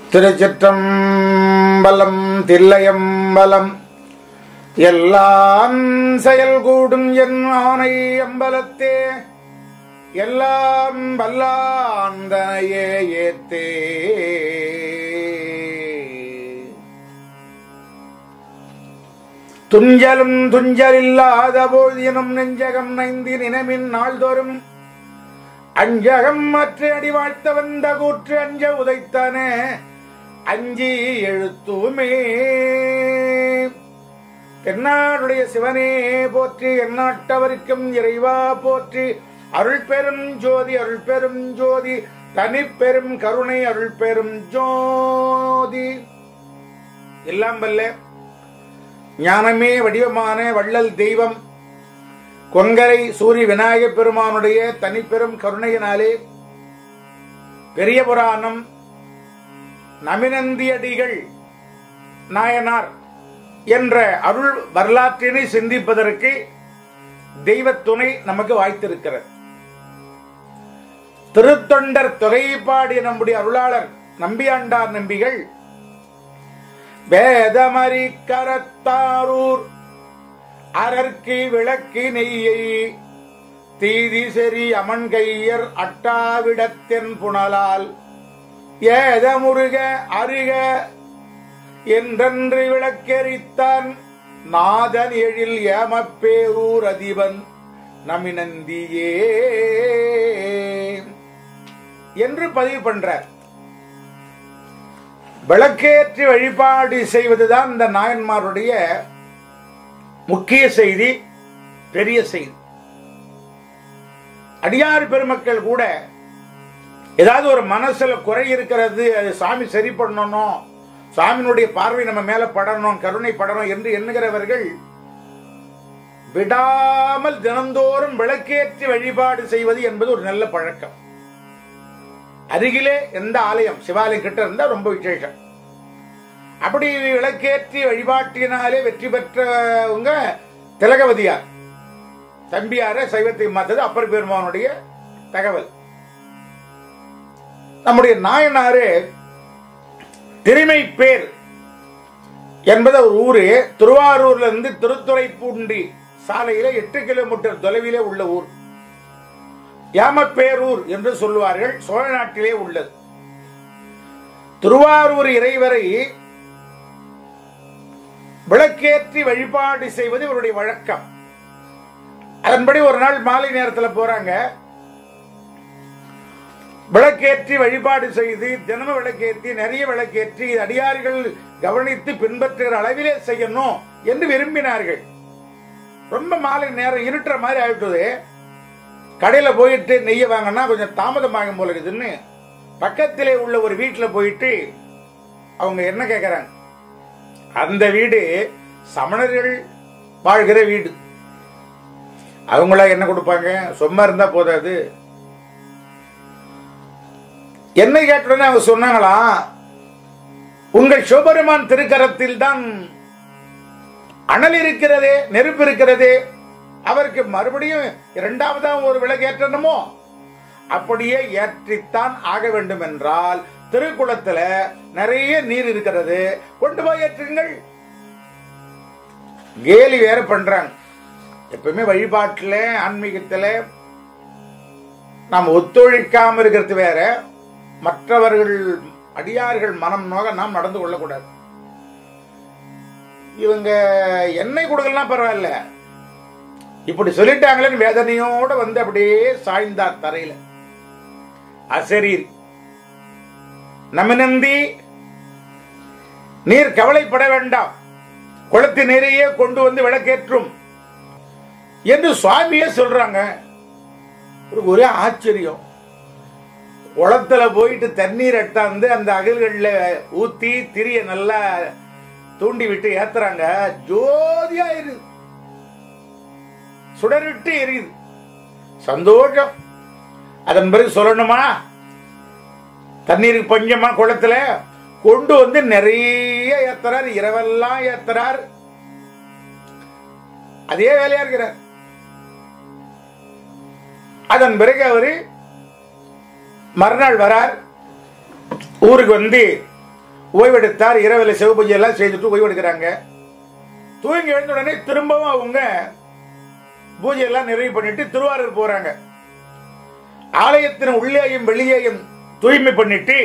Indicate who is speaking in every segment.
Speaker 1: திருச்சிற்றம்பலம் தில்லையம்பலம் எல்லாம் செயல் கூடும் என் ஆணை அம்பலத்தே எல்லாம் வல்லாந்தனையே ஏத்தே துஞ்சலும் துஞ்சலில்லாத போதினும் நெஞ்சகம் நைந்தி நினைமின் நாள்தோறும் அஞ்சகம் மற்ற அடி வாழ்த்த வந்த கூற்று அஞ்ச உதைத்தானே அஞ்சி எழுத்துமே தென்னாடுடைய சிவனே போற்றி எந்நாட்டவருக்கும் இறைவா போற்றி அருள் பெரும் ஜோதி அருள் பெரும் ஜோதி தனி பெரும் கருணை அருள் பெரும் ஜோதி எல்லாம் வல்ல ஞானமே வடிவமான வள்ளல் தெய்வம் கொங்கரை சூரிய விநாயகப் பெருமானுடைய தனிப்பெரும் கருணையினாலே பெரிய புராணம் நமினந்தியடிகள் நாயனார் என்ற அருள் வரலாற்றினை சிந்திப்பதற்கு தெய்வ துணை நமக்கு வாய்த்திருக்கிறது திருத்தொண்டர் தொகைப்பாடிய நம்முடைய அருளாளர் நம்பியாண்டார் நம்பிகள் வேதமறி கரத்தாரூர் அரற்கு விளக்கு நெய்யை தீதி செறி அமன்கையர் அட்டாவிடத்தென் புனலால் ஏத முருக அருக என்றென்று விளக்கெரித்தான் நாதன் எழில் ஏமப்பேரூர் அதிபன் நமினந்தியே என்று பதிவு பண்றார் விளக்கேற்றி வழிபாடு செய்வதுதான் இந்த நாயன்மாருடைய முக்கிய செய்தி பெரிய செய்தி அடியார் பெருமக்கள் கூட ஏதாவது ஒரு மனசுல குறை இருக்கிறது அது சாமி சரி பண்ணணும் சாமியினுடைய பார்வை நம்ம மேல படணும் கருணை படணும் என்று எண்ணுகிறவர்கள் விடாமல் தினந்தோறும் விளக்கேற்றி வழிபாடு செய்வது என்பது ஒரு நல்ல பழக்கம் அருகிலே எந்த ஆலயம் சிவாலயம் கிட்ட இருந்தா ரொம்ப விசேஷம் அப்படி விளக்கேற்றி வழிபாட்டினாலே வெற்றி பெற்றவங்க திலகவதியார் தம்பியார சைவத்தை மாத்தது அப்பர் பெருமானுடைய தகவல் நம்முடைய நாயனாரு திருமை பேர் என்பது ஒரு ஊரு திருவாரூர்ல இருந்து திருத்துறைப்பூண்டி சாலையில எட்டு கிலோமீட்டர் தொலைவிலே உள்ள ஊர் யாமப்பேரூர் என்று சொல்லுவார்கள் சோழ நாட்டிலே உள்ளது திருவாரூர் இறைவரை விளக்கேற்றி வழிபாடு செய்வது இவருடைய வழக்கம் அதன்படி ஒரு நாள் மாலை நேரத்தில் போறாங்க விளக்கேற்றி வழிபாடு செய்து தினமும் விளக்கேற்றி நிறைய விளக்கேற்றி அடியார்கள் கவனித்து பின்பற்றுகிற அளவிலே செய்யணும் என்று விரும்பினார்கள் ரொம்ப மாலை நேரம் இருட்டுற மாதிரி ஆயிட்டது கடையில போயிட்டு நெய்ய வாங்கினா கொஞ்சம் தாமதமாகும் போல இருக்குதுன்னு பக்கத்திலே உள்ள ஒரு வீட்டில் போயிட்டு அவங்க என்ன கேட்கறாங்க அந்த வீடு சமணர்கள் வாழ்கிற வீடு அவங்களா என்ன கொடுப்பாங்க சும்மா இருந்தா போதாது என்ன கேட்டுடனே அவங்க சொன்னாங்களா உங்கள் சிவபெருமான் திருக்கரத்தில் தான் அனல் இருக்கிறதே நெருப்பு இருக்கிறதே அவருக்கு மறுபடியும் இரண்டாவதா ஒரு விளக்கு ஏற்றணுமோ அப்படியே ஏற்றித்தான் ஆக வேண்டும் என்றால் திருக்குளத்துல நிறைய நீர் இருக்கிறது கொண்டு போய் ஏற்றுங்கள் கேலி வேற பண்றாங்க எப்பவுமே வழிபாட்டுல ஆன்மீகத்துல நாம் ஒத்துழைக்காம இருக்கிறது வேற மற்றவர்கள் அடியார்கள் மனம் நோக நாம் நடந்து கொள்ளக்கூடாது இவங்க எண்ணெய் கொடுக்கலாம் பரவாயில்ல இப்படி சொல்லிட்டாங்களேன்னு வேதனையோட வந்து அப்படியே சாய்ந்தார் தரையில அசரீர் நமினந்தி நீர் கவலைப்பட வேண்டாம் குளத்து நீரையே கொண்டு வந்து விளக்கேற்றும் என்று சுவாமியே சொல்றாங்க ஒரே ஆச்சரியம் குளத்துல போயிட்டு தண்ணீர் எட்டாந்து அந்த அகல்கள்ல ஊத்தி திரிய நல்லா தூண்டி விட்டு ஏத்துறாங்க ஜோதியா இருக்குது சுடரிட்டு எரியுது சந்தோஷம் அதன் பிறகு சொல்லணுமா தண்ணீருக்கு பஞ்சமா குளத்துல கொண்டு வந்து நிறைய ஏத்துறார் இரவெல்லாம் ஏத்துறார் அதே வேலையா இருக்கிறார் அதன் பிறகு அவரு மறுநாள் வரார் ஊருக்கு வந்து ஓய்வெடுத்தார் இரவில் சிவபூஜை எல்லாம் செய்துட்டு ஓய்வெடுக்கிறாங்க தூங்கி எழுந்த உடனே திரும்பவும் அவங்க பூஜை எல்லாம் நிறைவு பண்ணிட்டு திருவாரூர் போறாங்க ஆலயத்தின் உள்ளேயும் வெளியேயும் தூய்மை பண்ணிட்டு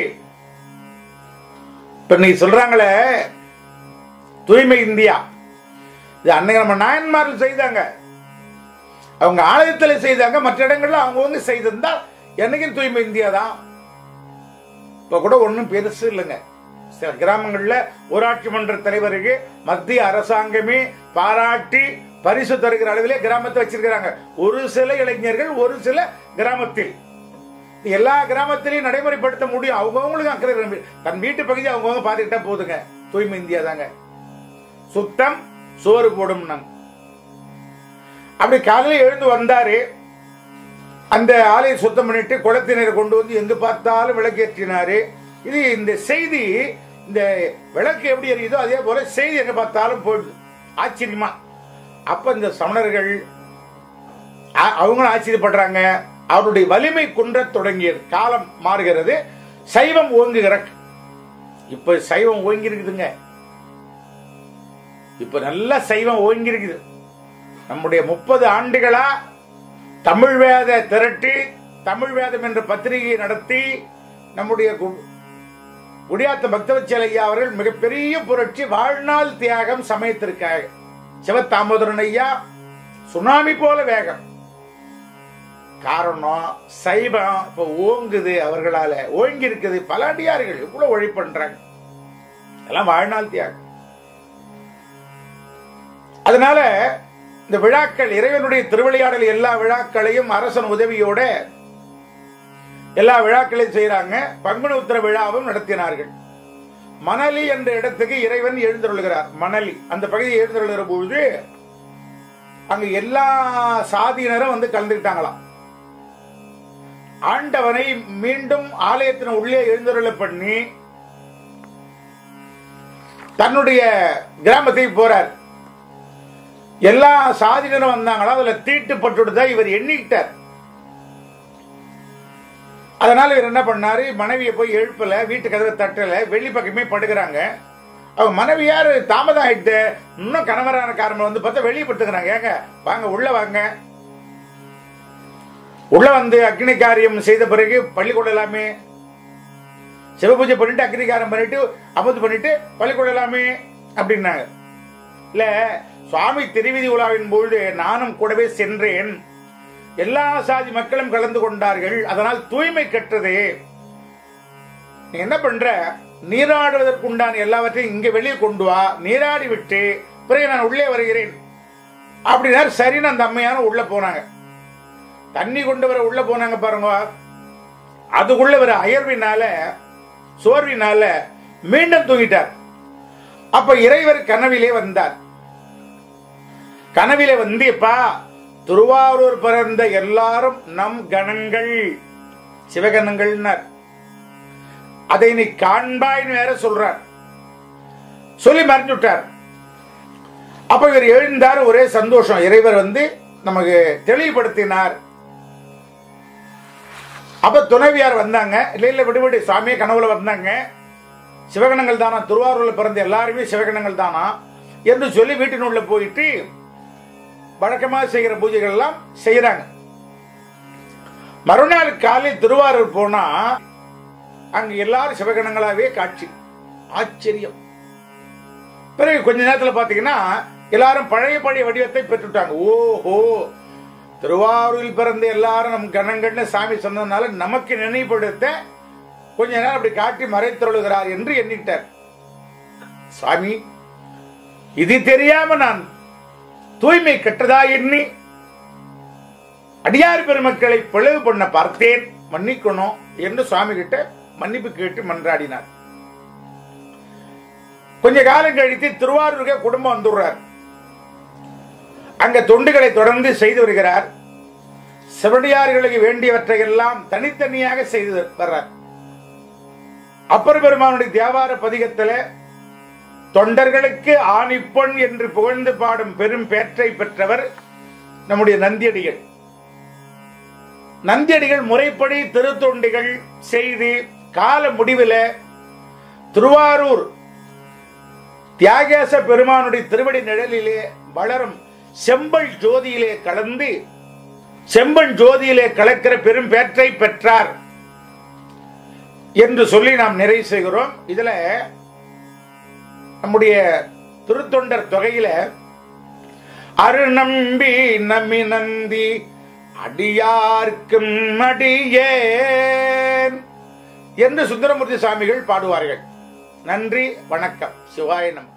Speaker 1: இப்ப நீ சொல்றாங்களே தூய்மை இந்தியா இது அன்னைக்கு நம்ம நாயன்மார்கள் செய்தாங்க அவங்க ஆலயத்தில் செய்தாங்க மற்ற இடங்கள்ல அவங்கவுங்க செய்திருந்தா என்னைக்கும் தூய்மை இந்தியா தான் இப்ப கூட ஒண்ணும் பெருசு இல்லைங்க சில கிராமங்கள்ல ஊராட்சி மன்ற தலைவருக்கு மத்திய அரசாங்கமே பாராட்டி பரிசு தருகிற அளவிலே கிராமத்தை வச்சிருக்கிறாங்க ஒரு சில இளைஞர்கள் ஒரு சில கிராமத்தில் எல்லா கிராமத்திலையும் நடைமுறைப்படுத்த முடியும் அவங்கவுங்களுக்கு அக்கறை இருக்கு. தன் வீட்டு பகுதி அவங்கவுங்க பார்த்துக்கிட்டா போதுங்க தூய்மை இந்தியா தாங்க சுத்தம் சோறு போடும் நாங்க அப்படி காலையில் எழுந்து வந்தாரு அந்த ஆலையை சுத்தம் பண்ணிட்டு குளத்தினரை கொண்டு வந்து எங்க பார்த்தாலும் விளக்கேற்றினாரு இது இந்த செய்தி இந்த விளக்கு எப்படி எரியுதோ அதே போல செய்தி எங்க பார்த்தாலும் போயிடுது ஆச்சரியமா அப்ப இந்த சமணர்கள் அ- அவங்களும் ஆச்சரியப்படுறாங்க அவருடைய வலிமை குன்றத் தொடங்கியது காலம் மாறுகிறது சைவம் ஓங்குகிற இப்ப சைவம் ஓங்கி இருக்குதுங்க இப்ப நல்ல சைவம் ஓங்கி இருக்குது நம்முடைய முப்பது ஆண்டுகளா தமிழ் வேத திரட்டி தமிழ் வேதம் என்ற பத்திரிகையை நடத்தி நம்முடைய கு- குடியாத்த பக்தவச்சல் ஐயா அவர்கள் மிகப்பெரிய புரட்சி வாழ்நாள் தியாகம் சமயத்திற்காக சிவதாமோதரன் ஐயா சுனாமி போல வேகம் காரணம் சைவம் இப்ப ஓங்குது அவர்களால ஓங்கி இருக்குது பல அடியார்கள் இவ்வளவு உழைப்பு பண்றாங்க எல்லாம் வாழ்நாள் தியாகம் அதனால இந்த விழாக்கள் இறைவனுடைய திருவிளையாடல் எல்லா விழாக்களையும் அரசன் உதவியோட எல்லா விழாக்களையும் செய்யறாங்க பங்குனி உத்திர விழாவும் நடத்தினார்கள் மணலி என்ற இடத்துக்கு இறைவன் எழுந்தருளுகிறார் மணலி அந்த பகுதியை எழுந்தருளுகிற பொழுது அங்க எல்லா சாதியினரும் வந்து கலந்துக்கிட்டாங்களாம் ஆண்டவனை மீண்டும் ஆலயத்தின் உள்ளே எழுந்தருள பண்ணி தன்னுடைய கிராமத்துக்கு போறார் எல்லா சாதியினரும் வந்தாங்களா அதுல தீட்டுப்பட்டுதான் இவர் எண்ணிக்கிட்டார் அதனால இவர் என்ன பண்ணாரு மனைவியை போய் எழுப்பல வீட்டு கதவை தட்டல வெளி பக்கமே படுக்கிறாங்க அவங்க மனைவியார் தாமதம் ஆயிட்டு இன்னும் கணவரான காரணம் வந்து பார்த்தா வெளியே படுத்துக்கிறாங்க ஏங்க வாங்க உள்ள வாங்க உள்ள வந்து அக்னி காரியம் செய்த பிறகு பள்ளி கொள்ளலாமே சிவபூஜை பண்ணிட்டு அக்னி காரியம் பண்ணிட்டு அமுது பண்ணிட்டு பள்ளி கொள்ளலாமே அப்படின்னாங்க இல்ல சுவாமி திருவிதி உலாவின் பொழுது நானும் கூடவே சென்றேன் எல்லா சாதி மக்களும் கலந்து கொண்டார்கள் அதனால் தூய்மை கெட்டது நீ என்ன பண்ற நீராடுவதற்குண்டான எல்லாவற்றையும் இங்க வெளியே கொண்டு வா நீராடி விட்டு பிறகு நான் உள்ளே வருகிறேன் அப்படின்னா சரின்னு அந்த அம்மையான உள்ள போனாங்க தண்ணி கொண்டு வர உள்ள போனாங்க பாருங்க அதுக்குள்ள வர அயர்வினால சோர்வினால மீண்டும் தூங்கிட்டார் அப்ப இறைவர் கனவிலே வந்தார் கனவிலே வந்து எப்பா திருவாரூர் பிறந்த எல்லாரும் நம் கணங்கள் சிவகணங்கள்னார் அதை நீ காண்பாய்னு வேற சொல்றார் சொல்லி மறைஞ்சு விட்டார் அப்ப இவர் எழுந்தார் ஒரே சந்தோஷம் இறைவர் வந்து நமக்கு தெளிவுபடுத்தினார் அப்ப துணைவியார் வந்தாங்க இல்ல இல்ல விடுபடி சாமியே கனவுல வந்தாங்க சிவகணங்கள் தானா திருவாரூர்ல பிறந்த எல்லாருமே சிவகணங்கள் தானா என்று சொல்லி வீட்டினுள்ள போயிட்டு வழக்கமாக செய்கிற பூஜைகள் எல்லாம் செய்யறாங்க மறுநாள் காலையில் திருவாரூர் போனா அங்க எல்லாரும் சிவகணங்களாவே காட்சி ஆச்சரியம் பிறகு கொஞ்ச நேரத்தில் பாத்தீங்கன்னா எல்லாரும் பழைய பழைய வடிவத்தை பெற்றுட்டாங்க ஓஹோ திருவாரூரில் பிறந்த எல்லாரும் நம் கணங்கள்னு சாமி சொன்னதுனால நமக்கு நினைவுபடுத்த கொஞ்ச நேரம் அப்படி காட்டி மறைத்தருளுகிறார் என்று எண்ணிட்டார் சாமி இது தெரியாம நான் தூய்மை கெட்டதா எண்ணி அடியார் பெருமக்களை பிளவு பண்ண பார்த்தேன் மன்னிக்கணும் என்று சுவாமி கிட்ட மன்னிப்பு கேட்டு மன்றாடினார் கொஞ்ச காலம் கழித்து திருவாரூருக்கே குடும்பம் வந்துடுறார் அங்க தொண்டுகளை தொடர்ந்து செய்து வருகிறார் சிவடியார்களுக்கு வேண்டியவற்றை எல்லாம் தனித்தனியாக செய்து வர்றார் அப்பர் பெருமானுடைய தேவார பதிகத்துல தொண்டர்களுக்கு ஆணிப்பொன் என்று புகழ்ந்து பாடும் பெரும் பேற்றை பெற்றவர் நம்முடைய நந்தியடிகள் நந்தியடிகள் முறைப்படி திருத்தொண்டிகள் செய்து கால முடிவில் திருவாரூர் தியாகேச பெருமானுடைய திருவடி நிழலிலே வளரும் செம்பல் ஜோதியிலே கலந்து செம்பன் ஜோதியிலே கலக்கிற பெரும் பேற்றை பெற்றார் என்று சொல்லி நாம் நிறைவு செய்கிறோம் இதுல நம்முடைய திருத்தொண்டர் தொகையில அருநம்பி நமி நந்தி அடியார்க்கும் அடியேன் என்று சுந்தரமூர்த்தி சாமிகள் பாடுவார்கள் நன்றி வணக்கம் சிவாய நம